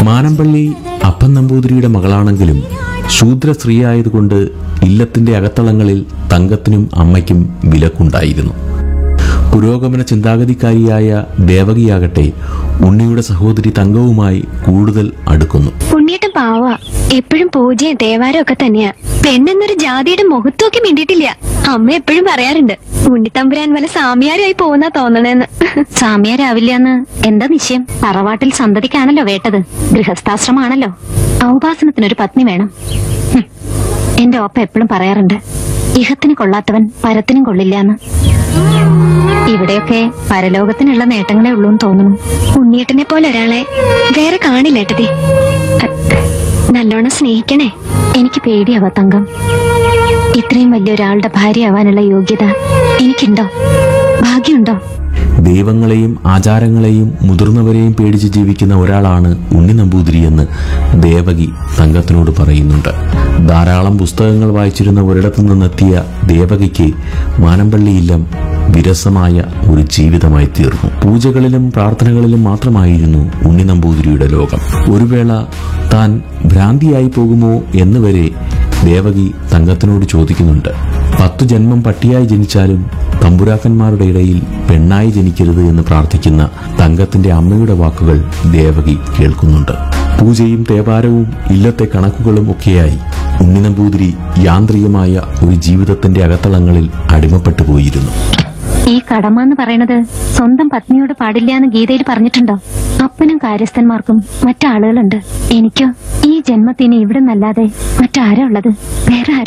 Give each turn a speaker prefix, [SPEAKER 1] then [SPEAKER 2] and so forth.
[SPEAKER 1] മാനമ്പള്ളി അപ്പൻ നമ്പൂതിരിയുടെ മകളാണെങ്കിലും ശൂദ്ര സ്ത്രീയായതുകൊണ്ട് ഇല്ലത്തിന്റെ അകത്തളങ്ങളിൽ തങ്കത്തിനും അമ്മയ്ക്കും വിലക്കുണ്ടായിരുന്നു പുരോഗമന ചിന്താഗതിക്കാരിയായ ദേവകിയാകട്ടെ ഉണ്ണിയുടെ സഹോദരി തങ്കവുമായി കൂടുതൽ അടുക്കുന്നു
[SPEAKER 2] ഉണ്ണിയേട്ടൻ പാവ എപ്പോഴും പൂജയും തേവാരം ഒക്കെ തന്നെയാ പെണ്ണെന്നൊരു ജാതിയുടെ മുഖത്തൊക്കെ മിണ്ടിയിട്ടില്ല അമ്മ എപ്പോഴും പറയാറുണ്ട് ഉണ്ണിത്തമ്പുരാൻ വല്ല സാമിയാരായി പോകുന്ന തോന്നണേന്ന്
[SPEAKER 3] സാമ്യാരാവില്ലെന്ന് എന്താ നിശ്ചയം തറവാട്ടിൽ സന്തതിക്കാണല്ലോ വേട്ടത് ഗൃഹസ്ഥാശ്രമാണല്ലോ ഔപാസനത്തിനൊരു പത്നി വേണം ഹും. എന്റെ ഒപ്പ എപ്പോഴും പറയാറുണ്ട് ഇഹത്തിന് കൊള്ളാത്തവൻ പരത്തിനും കൊള്ളില്ലാന്ന് ഇവിടെയൊക്കെ പരലോകത്തിനുള്ള നേട്ടങ്ങളേ ഉള്ളൂ എന്ന് തോന്നുന്നു
[SPEAKER 2] ഉണ്ണിയേട്ടനെ പോലെ ഒരാളെ വേറെ കാണില്ല ഏട്ടതി അ- നല്ലോണം സ്നേഹിക്കണേ
[SPEAKER 3] എനിക്ക് പേടിയാവാ തങ്കം ഇത്രയും വലിയൊരാളുടെ ഭാര്യയാവാനുള്ള യോഗ്യത എനിക്കുണ്ടോ ഭാഗ്യമുണ്ടോ
[SPEAKER 1] ദൈവങ്ങളെയും ആചാരങ്ങളെയും മുതിർന്നവരെയും പേടിച്ച് ജീവിക്കുന്ന ഒരാളാണ് ഉണ്ണി നമ്പൂതിരി എന്ന് ദേവകി തങ്കത്തിനോട് പറയുന്നുണ്ട് ധാരാളം പുസ്തകങ്ങൾ വായിച്ചിരുന്ന ഒരിടത്തു നിന്നെത്തിയ ദേവകിക്ക് മാനമ്പള്ളി ഇല്ലം വിരസമായ ഒരു ജീവിതമായി തീർന്നു പൂജകളിലും പ്രാർത്ഥനകളിലും മാത്രമായിരുന്നു ഉണ്ണി നമ്പൂതിരിയുടെ ലോകം ഒരു വേള താൻ ഭ്രാന്തിയായി പോകുമോ എന്നുവരെ ദേവകി തങ്കത്തിനോട് ചോദിക്കുന്നുണ്ട് പത്തു ജന്മം പട്ടിയായി ജനിച്ചാലും തമ്പുരാക്കന്മാരുടെ ഇടയിൽ പെണ്ണായി ജനിക്കരുത് എന്ന് പ്രാർത്ഥിക്കുന്ന തങ്കത്തിന്റെ അമ്മയുടെ വാക്കുകൾ ദേവകി കേൾക്കുന്നുണ്ട് പൂജയും തേവാരവും ഇല്ലത്തെ കണക്കുകളും ഒക്കെയായി ഉണ്ണിനമ്പൂതിരി യാന്ത്രികമായ ഒരു ജീവിതത്തിന്റെ അകത്തളങ്ങളിൽ അടിമപ്പെട്ടു പോയിരുന്നു
[SPEAKER 3] ഈ കടമ എന്ന് പറയണത് സ്വന്തം പത്നിയോട് പാടില്ല എന്ന് ഗീതയിൽ പറഞ്ഞിട്ടുണ്ടോ അപ്പനും കാര്യസ്ഥന്മാർക്കും മറ്റാളുകളുണ്ട് എനിക്കോ ഈ ജന്മത്തിന് ഇവിടെ നല്ലാതെ മറ്റാരാ ഉള്ളത് വേറെ ആരാ